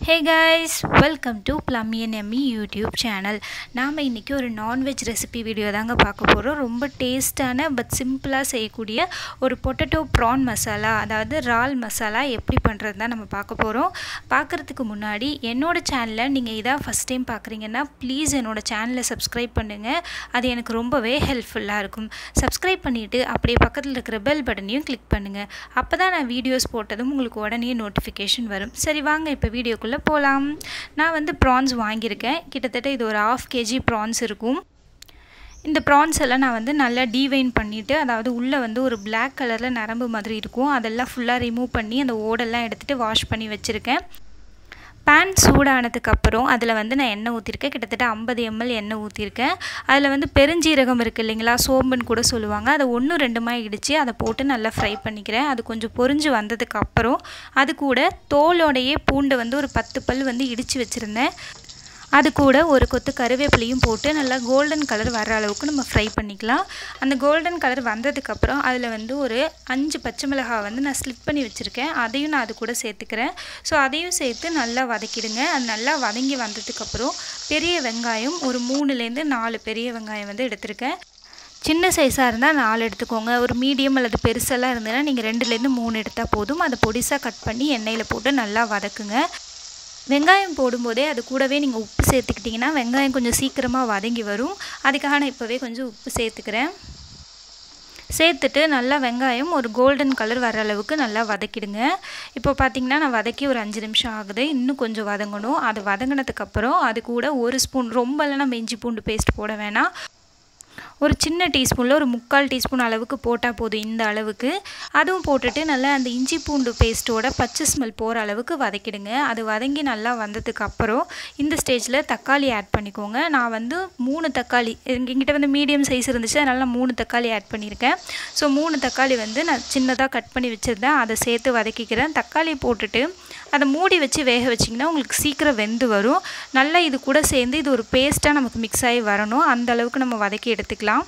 hey guys welcome to பிளம்மியன் எம்மி YouTube channel நாம் இன்றைக்கி ஒரு நான்வெஜ் ரெசிபி வீடியோ தாங்க பார்க்க போகிறோம் ரொம்ப டேஸ்டான பட் சிம்பிளாக செய்யக்கூடிய ஒரு பொட்டேட்டோ ப்ரான் மசாலா அதாவது இறால் மசாலா எப்படி பண்ணுறது தான் நம்ம பார்க்க போகிறோம் பார்க்குறதுக்கு முன்னாடி என்னோட சேனலை நீங்கள் இதாக ஃபஸ்ட் டைம் பார்க்குறீங்கன்னா ப்ளீஸ் என்னோட சேனலை சப்ஸ்கிரைப் பண்ணுங்கள் அது எனக்கு ரொம்பவே ஹெல்ப்ஃபுல்லாக இருக்கும் சப்ஸ்கிரைப் பண்ணிவிட்டு அப்படியே பக்கத்தில் இருக்கிற பெல் பட்டனையும் கிளிக் பண்ணுங்கள் அப்போ தான் நான் வீடியோஸ் போட்டதும் உங்களுக்கு உடனே நோட்டிஃபிகேஷன் வரும் சரி வாங்க இப்போ வீடியோக்குள்ளே போகலாம் நான் வந்து ப்ரான்ஸ் வாங்கியிருக்கேன் கிட்டத்தட்ட இது ஒரு ஆஃப் கேஜி ப்ரான்ஸ் இருக்கும் இந்த ப்ரான்ஸ் எல்லாம் நான் வந்து நல்லா டீவைன் பண்ணிவிட்டு அதாவது உள்ளே வந்து ஒரு பிளாக் கலரில் நரம்பு மாதிரி இருக்கும் அதெல்லாம் ஃபுல்லாக ரிமூவ் பண்ணி அந்த ஓடெல்லாம் எடுத்துகிட்டு வாஷ் பண்ணி வச்சுருக்கேன் பேன் சூடானதுக்கப்புறம் அதில் வந்து நான் எண்ணெய் ஊற்றிருக்கேன் கிட்டத்தட்ட ஐம்பது எம்எல் எண்ணெய் ஊற்றிருக்கேன் அதில் வந்து பெருஞ்சீரகம் இருக்குது இல்லைங்களா சோம்புன்னு கூட சொல்லுவாங்க அதை ஒன்று ரெண்டுமாக இடித்து அதை போட்டு நல்லா ஃப்ரை பண்ணிக்கிறேன் அது கொஞ்சம் பொரிஞ்சு வந்ததுக்கப்புறம் அது கூட தோலோடையே பூண்டை வந்து ஒரு பத்து பல் வந்து இடித்து வச்சுருந்தேன் அது கூட ஒரு கொத்து கருவேப்பிலையும் போட்டு நல்லா கோல்டன் கலர் வர அளவுக்கு நம்ம ஃப்ரை பண்ணிக்கலாம் அந்த கோல்டன் கலர் வந்ததுக்கப்புறம் அதில் வந்து ஒரு அஞ்சு பச்சை மிளகாய் வந்து நான் ஸ்லிட் பண்ணி வச்சுருக்கேன் அதையும் நான் அது கூட சேர்த்துக்கிறேன் ஸோ அதையும் சேர்த்து நல்லா வதக்கிடுங்க அது நல்லா வதங்கி வந்ததுக்கப்புறம் பெரிய வெங்காயம் ஒரு மூணுலேருந்து நாலு பெரிய வெங்காயம் வந்து எடுத்திருக்கேன் சின்ன சைஸாக இருந்தால் நாலு எடுத்துக்கோங்க ஒரு மீடியம் அல்லது பெருசெல்லாம் இருந்ததுன்னா நீங்கள் ரெண்டுலேருந்து மூணு எடுத்தால் போதும் அதை பொடிசாக கட் பண்ணி எண்ணெயில் போட்டு நல்லா வதக்குங்க வெங்காயம் போடும்போதே அது கூடவே நீங்கள் உப்பு சேர்த்துக்கிட்டிங்கன்னா வெங்காயம் கொஞ்சம் சீக்கிரமாக வதங்கி வரும் அதுக்காக நான் இப்போவே கொஞ்சம் உப்பு சேர்த்துக்கிறேன் சேர்த்துட்டு நல்லா வெங்காயம் ஒரு கோல்டன் கலர் வர அளவுக்கு நல்லா வதக்கிடுங்க இப்போ பார்த்திங்கன்னா நான் வதக்கி ஒரு அஞ்சு நிமிஷம் ஆகுது இன்னும் கொஞ்சம் வதங்கணும் அது வதங்கினதுக்கப்புறம் அது கூட ஒரு ஸ்பூன் ரொம்பலாம் நம்ம இஞ்சி பூண்டு பேஸ்ட் போட வேணாம் ஒரு சின்ன டீஸ்பூனில் ஒரு முக்கால் டீஸ்பூன் அளவுக்கு போட்டால் போதும் இந்த அளவுக்கு அதுவும் போட்டுட்டு நல்லா அந்த இஞ்சி பூண்டு பேஸ்ட்டோட பச்சை ஸ்மெல் போகிற அளவுக்கு வதக்கிடுங்க அது வதங்கி நல்லா வந்ததுக்கு அப்புறம் இந்த ஸ்டேஜில் தக்காளி ஆட் பண்ணிக்கோங்க நான் வந்து மூணு தக்காளி எங்கிட்ட வந்து மீடியம் சைஸ் இருந்துச்சு அதனால் நான் மூணு தக்காளி ஆட் பண்ணியிருக்கேன் ஸோ மூணு தக்காளி வந்து நான் சின்னதாக கட் பண்ணி வச்சுருந்தேன் அதை சேர்த்து வதக்கிக்கிறேன் தக்காளி போட்டுட்டு அதை மூடி வச்சு வேக வச்சிங்கன்னா உங்களுக்கு சீக்கிரம் வெந்து வரும் நல்லா இது கூட சேர்ந்து இது ஒரு பேஸ்ட்டாக நமக்கு மிக்ஸ் ஆகி வரணும் அந்த அளவுக்கு நம்ம வதக்கி எடுத்துக்கலாம்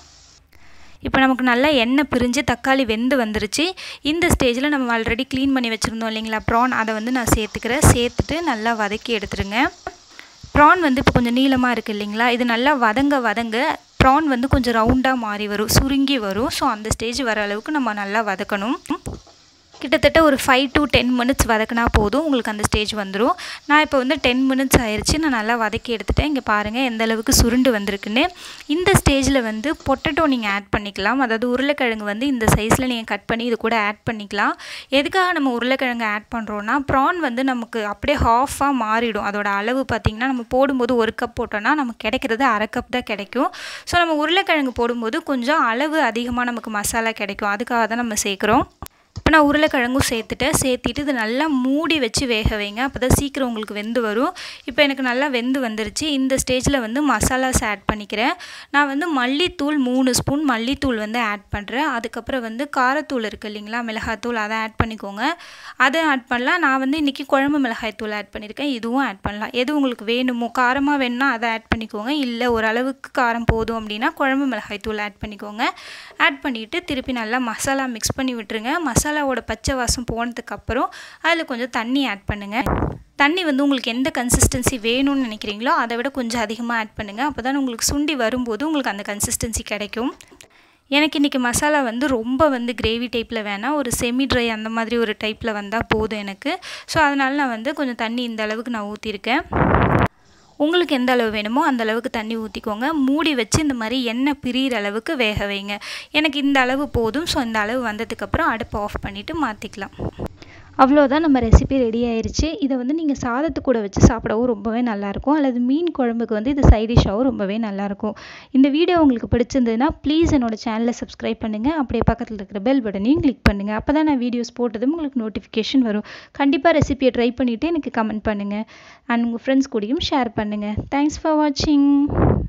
இப்போ நமக்கு நல்லா எண்ணெய் பிரிஞ்சு தக்காளி வெந்து வந்துருச்சு இந்த ஸ்டேஜில் நம்ம ஆல்ரெடி க்ளீன் பண்ணி வச்சுருந்தோம் இல்லைங்களா ப்ரான் அதை வந்து நான் சேர்த்துக்கிறேன் சேர்த்துட்டு நல்லா வதக்கி எடுத்துருங்க ப்ரான் வந்து இப்போ கொஞ்சம் நீளமாக இருக்குது இல்லைங்களா இது நல்லா வதங்க வதங்க ப்ரான் வந்து கொஞ்சம் ரவுண்டாக மாறி வரும் சுருங்கி வரும் ஸோ அந்த ஸ்டேஜ் வர அளவுக்கு நம்ம நல்லா வதக்கணும் கிட்டத்தட்ட ஒரு ஃபைவ் டு டென் மினிட்ஸ் வதக்கினா போதும் உங்களுக்கு அந்த ஸ்டேஜ் வந்துடும் நான் இப்போ வந்து டென் மினிட்ஸ் ஆயிடுச்சு நான் நல்லா வதக்கி எடுத்துட்டேன் இங்கே பாருங்கள் எந்த அளவுக்கு சுருண்டு வந்திருக்குன்னு இந்த ஸ்டேஜில் வந்து பொட்டேட்டோ நீங்கள் ஆட் பண்ணிக்கலாம் அதாவது உருளைக்கிழங்கு வந்து இந்த சைஸில் நீங்கள் கட் பண்ணி இது கூட ஆட் பண்ணிக்கலாம் எதுக்காக நம்ம உருளைக்கிழங்கு ஆட் பண்ணுறோன்னா ப்ரான் வந்து நமக்கு அப்படியே ஹாஃபாக மாறிடும் அதோட அளவு பார்த்திங்கன்னா நம்ம போடும்போது ஒரு கப் போட்டோன்னா நமக்கு கிடைக்கிறது அரை கப் தான் கிடைக்கும் ஸோ நம்ம உருளைக்கிழங்கு போடும்போது கொஞ்சம் அளவு அதிகமாக நமக்கு மசாலா கிடைக்கும் அதுக்காக தான் நம்ம சேர்க்குறோம் இப்போ நான் உருளைக்கிழங்கும் சேர்த்துட்டேன் சேர்த்திட்டு இது நல்லா மூடி வச்சு வேக வைங்க அப்போ தான் சீக்கிரம் உங்களுக்கு வெந்து வரும் இப்போ எனக்கு நல்லா வெந்து வந்துருச்சு இந்த ஸ்டேஜில் வந்து மசாலாஸ் ஆட் பண்ணிக்கிறேன் நான் வந்து மல்லித்தூள் மூணு ஸ்பூன் மல்லித்தூள் வந்து ஆட் பண்ணுறேன் அதுக்கப்புறம் வந்து காரத்தூள் இருக்குது இல்லைங்களா மிளகாத்தூள் அதை ஆட் பண்ணிக்கோங்க அதை ஆட் பண்ணலாம் நான் வந்து இன்றைக்கி குழம்பு மிளகாய் தூள் ஆட் பண்ணியிருக்கேன் இதுவும் ஆட் பண்ணலாம் எது உங்களுக்கு வேணுமோ காரமாக வேணும்னா அதை ஆட் பண்ணிக்கோங்க இல்லை ஓரளவுக்கு காரம் போதும் அப்படின்னா குழம்பு மிளகாய் தூள் ஆட் பண்ணிக்கோங்க ஆட் பண்ணிவிட்டு திருப்பி நல்லா மசாலா மிக்ஸ் பண்ணி விட்டுருங்க மசாலா மசாலாவோட பச்சை வாசம் போனதுக்கப்புறம் அதில் கொஞ்சம் தண்ணி ஆட் பண்ணுங்கள் தண்ணி வந்து உங்களுக்கு எந்த கன்சிஸ்டன்சி வேணும்னு நினைக்கிறீங்களோ அதை விட கொஞ்சம் அதிகமாக ஆட் பண்ணுங்கள் அப்போ தான் உங்களுக்கு சுண்டி வரும்போது உங்களுக்கு அந்த கன்சிஸ்டன்சி கிடைக்கும் எனக்கு இன்றைக்கி மசாலா வந்து ரொம்ப வந்து கிரேவி டைப்பில் வேணாம் ஒரு செமி ட்ரை அந்த மாதிரி ஒரு டைப்பில் வந்தால் போதும் எனக்கு ஸோ அதனால் நான் வந்து கொஞ்சம் தண்ணி இந்த அளவுக்கு நான் ஊற்றிருக்கேன் உங்களுக்கு எந்த அளவு வேணுமோ அந்த அளவுக்கு தண்ணி ஊற்றிக்கோங்க மூடி வச்சு இந்த மாதிரி எண்ணெய் பிரிகிற அளவுக்கு வேக வைங்க எனக்கு இந்த அளவு போதும் ஸோ இந்த அளவு வந்ததுக்கப்புறம் அடுப்பை ஆஃப் பண்ணிவிட்டு மாற்றிக்கலாம் அவ்வளோதான் நம்ம ரெசிபி ரெடி ஆயிடுச்சு இதை வந்து நீங்கள் சாதத்து கூட வச்சு சாப்பிடவும் ரொம்பவே நல்லாயிருக்கும் அல்லது மீன் குழம்புக்கு வந்து இது சைடிஷாகவும் ரொம்பவே நல்லாயிருக்கும் இந்த வீடியோ உங்களுக்கு பிடிச்சிருந்ததுன்னா ப்ளீஸ் என்னோடய சேனலை சப்ஸ்கிரைப் பண்ணுங்கள் அப்படியே பக்கத்தில் இருக்கிற பெல் பட்டனையும் கிளிக் பண்ணுங்கள் அப்போ தான் நான் வீடியோஸ் போட்டதும் உங்களுக்கு நோட்டிஃபிகேஷன் வரும் கண்டிப்பாக ரெசிபியை ட்ரை பண்ணிவிட்டு எனக்கு கமெண்ட் பண்ணுங்கள் அண்ட் உங்கள் ஃப்ரெண்ட்ஸ் கூடயும் ஷேர் பண்ணுங்கள் தேங்க்ஸ் ஃபார் வாட்சிங்